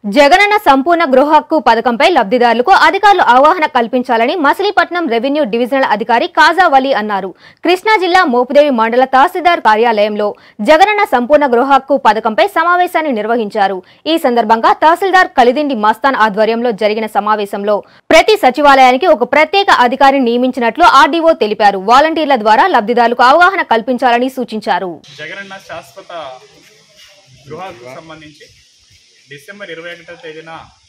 జగనన్న సంపూర్ణ గృహ హక్కు పథకంపై లబ్ధిదారులకు అధికారులు అవగాహన కల్పించాలని మచిలీపట్నం రెవెన్యూ డివిజనల్ అధికారి కాజా వలి అన్నారు కృష్ణా జిల్లా మోపుదేవి మండల తహసీల్దార్ కార్యాలయంలో జగనన్న సంపూర్ణ గృహ హక్కు పథకంపై సమావేశాన్ని నిర్వహించారు ఈ సందర్భంగా తహసీల్దార్ కలిదిండి మస్తాన్ ఆధ్వర్యంలో జరిగిన సమావేశంలో ప్రతి సచివాలయానికి ఒక ప్రత్యేక అధికారిని నియమించినట్లు ఆర్డీఓ తెలిపారు వాలంటీర్ల ద్వారా లబ్ధిదారులకు అవగాహన కల్పించాలని సూచించారు జగనన్న శాశ్వత గృహాలకు సంబంధించి డిసెంబర్ ఇరవై ఒకటో తేదీన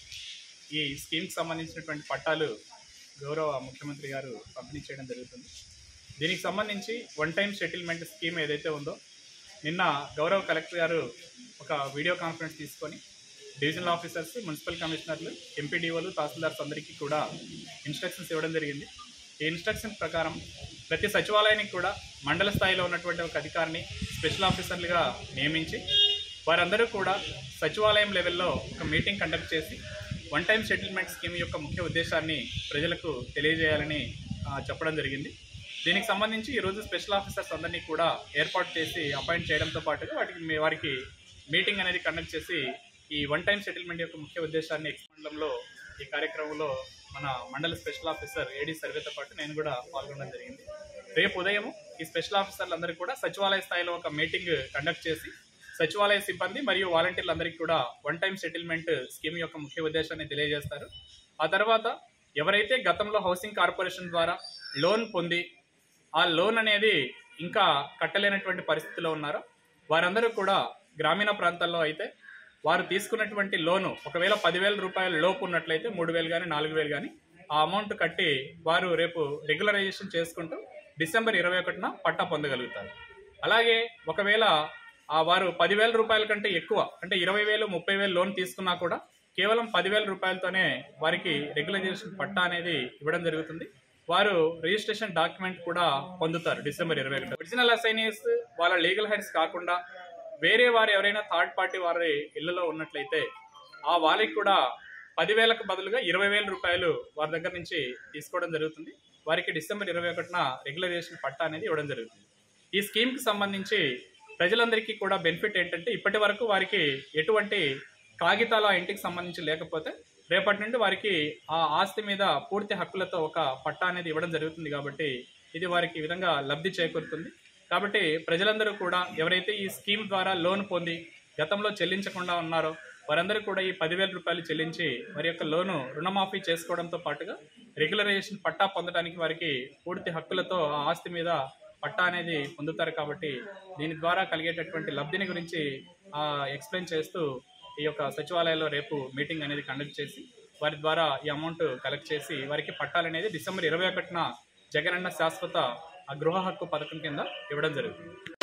ఈ స్కీమ్కి సంబంధించినటువంటి పట్టాలు గౌరవ ముఖ్యమంత్రి గారు పంపిణీ చేయడం జరుగుతుంది దీనికి సంబంధించి వన్ టైం సెటిల్మెంట్ స్కీమ్ ఏదైతే ఉందో నిన్న గౌరవ కలెక్టర్ గారు ఒక వీడియో కాన్ఫరెన్స్ తీసుకొని డివిజనల్ ఆఫీసర్స్ మున్సిపల్ కమిషనర్లు ఎంపీడీఓలు తహసీల్దార్స్ అందరికీ కూడా ఇన్స్ట్రక్షన్స్ ఇవ్వడం జరిగింది ఈ ఇన్స్ట్రక్షన్ ప్రకారం ప్రతి సచివాలయానికి కూడా మండల స్థాయిలో ఉన్నటువంటి ఒక అధికారిని స్పెషల్ ఆఫీసర్లుగా నియమించి వారందరూ కూడా సచివాలయం లెవెల్లో ఒక మీటింగ్ కండక్ట్ చేసి వన్ టైం సెటిల్మెంట్ స్కీమ్ యొక్క ముఖ్య ఉద్దేశాన్ని ప్రజలకు తెలియజేయాలని ఆ, చెప్పడం జరిగింది దీనికి సంబంధించి ఈరోజు స్పెషల్ ఆఫీసర్స్ అందరినీ కూడా ఏర్పాటు చేసి అపాయింట్ చేయడంతో పాటుగా వాటికి మీ- వారికి మీటింగ్ అనేది కండక్ట్ చేసి ఈ వన్ టైం సెటిల్మెంట్ యొక్క ముఖ్య ఉద్దేశాన్ని ఎక్స్ మండలంలో ఈ కార్యక్రమంలో మన మండల స్పెషల్ ఆఫీసర్ ఏడీ సర్వేతో పాటు నేను కూడా పాల్గొనడం జరిగింది రేపు ఉదయం ఈ స్పెషల్ ఆఫీసర్లు అందరూ కూడా సచివాలయ స్థాయిలో ఒక మీటింగ్ కండక్ట్ చేసి సచివాలయ సిబ్బంది మరియు వాలంటీర్లందరికీ కూడా వన్ టైం సెటిల్మెంట్ స్కీమ్ యొక్క ముఖ్య ఉద్దేశాన్ని తెలియజేస్తారు ఆ తర్వాత ఎవరైతే గతంలో హౌసింగ్ కార్పొరేషన్ ద్వారా లోన్ పొంది ఆ లోన్ అనేది ఇంకా కట్టలేనటువంటి పరిస్థితిలో ఉన్నారో వారందరూ కూడా గ్రామీణ ప్రాంతాల్లో అయితే వారు తీసుకున్నటువంటి లోను ఒకవేళ పదివేల రూపాయల లోపు ఉన్నట్లయితే మూడు వేలు కానీ నాలుగు వేలు కానీ ఆ అమౌంట్ కట్టి వారు రేపు రెగ్యులరైజేషన్ చేసుకుంటూ డిసెంబర్ ఇరవై ఒకటిన పట్టా పొందగలుగుతారు అలాగే ఒకవేళ ఆ వారు పదివేల రూపాయల కంటే ఎక్కువ అంటే ఇరవై వేలు ముప్పై వేలు లోన్ తీసుకున్నా కూడా కేవలం పదివేల రూపాయలతోనే వారికి రెగ్యులరైజేషన్ పట్టా అనేది ఇవ్వడం జరుగుతుంది వారు రిజిస్ట్రేషన్ డాక్యుమెంట్ కూడా పొందుతారు డిసెంబర్ ఇరవై ఒకటి ఒరిజినల్ అసైనీస్ వాళ్ళ లీగల్ హెడ్స్ కాకుండా వేరే వారు ఎవరైనా థర్డ్ పార్టీ వారి ఇళ్లలో ఉన్నట్లయితే ఆ వాళ్ళకి కూడా పదివేలకు బదులుగా ఇరవై వేల రూపాయలు వారి దగ్గర నుంచి తీసుకోవడం జరుగుతుంది వారికి డిసెంబర్ ఇరవై ఒకటిన రెగ్యులరైజేషన్ పట్టా అనేది ఇవ్వడం జరుగుతుంది ఈ స్కీమ్కి సంబంధించి ప్రజలందరికీ కూడా బెనిఫిట్ ఏంటంటే ఇప్పటి వరకు వారికి ఎటువంటి కాగితాలు ఆ ఇంటికి సంబంధించి లేకపోతే రేపటి నుండి వారికి ఆ ఆస్తి మీద పూర్తి హక్కులతో ఒక పట్టా అనేది ఇవ్వడం జరుగుతుంది కాబట్టి ఇది వారికి ఈ విధంగా లబ్ధి చేకూరుతుంది కాబట్టి ప్రజలందరూ కూడా ఎవరైతే ఈ స్కీమ్ ద్వారా లోన్ పొంది గతంలో చెల్లించకుండా ఉన్నారో వారందరూ కూడా ఈ పదివేల రూపాయలు చెల్లించి వారి యొక్క లోను రుణమాఫీ చేసుకోవడంతో పాటుగా రెగ్యులరైజేషన్ పట్టా పొందడానికి వారికి పూర్తి హక్కులతో ఆ ఆస్తి మీద పట్టా అనేది పొందుతారు కాబట్టి దీని ద్వారా కలిగేటటువంటి లబ్ధిని గురించి ఎక్స్ప్లెయిన్ చేస్తూ ఈ యొక్క సచివాలయంలో రేపు మీటింగ్ అనేది కండక్ట్ చేసి వారి ద్వారా ఈ అమౌంట్ కలెక్ట్ చేసి వారికి పట్టాలు అనేది డిసెంబర్ ఇరవై ఒకటిన జగనన్న శాశ్వత ఆ గృహ హక్కు పథకం కింద ఇవ్వడం జరుగుతుంది